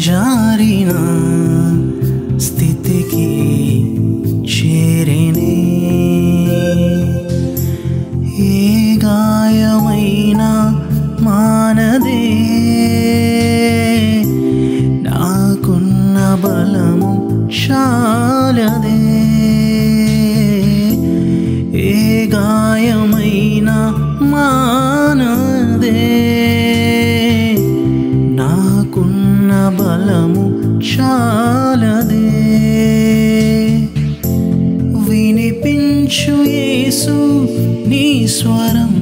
చేజారిన స్థితికి చేరినే ఏ గాయమైనా మానదే నాకున్న బలము చాలదే ఏ గాయమైనా మానదే నాకున్న బలము చాలదే వినిపించు యేసు నీ స్వరం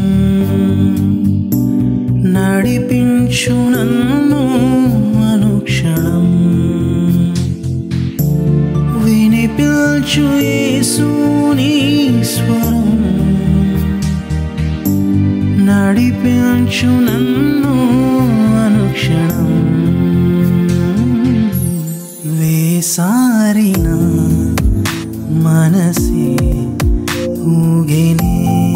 నడిపించు నన్ను అనుక్షణం వినిపించు యేసు నీ స్వరం నడిపించు నన్ను అనుక్షణం వేసారిన మనసే ఊగినే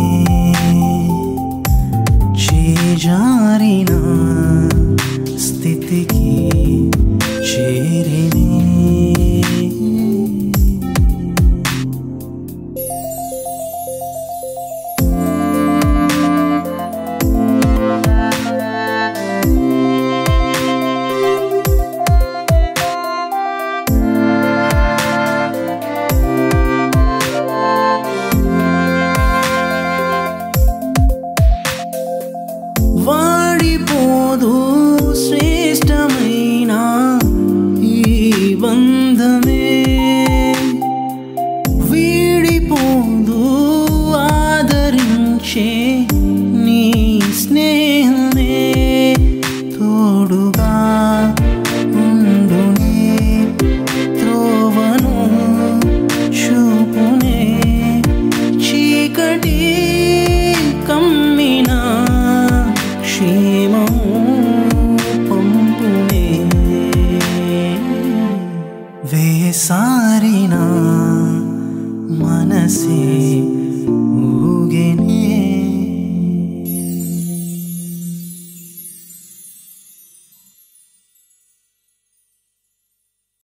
చేజారిన స్థితికి చేరినే వాడిపోదు శ్రేష్టమైన ఈ బంధమే వీడిపోదు ఆదరించే నీ స్నేహమే తోడుగా ఉండునే త్రోవను చూపునే చీకటి కమ్మిన క్షేమము పంపునే వేసారిన మనసే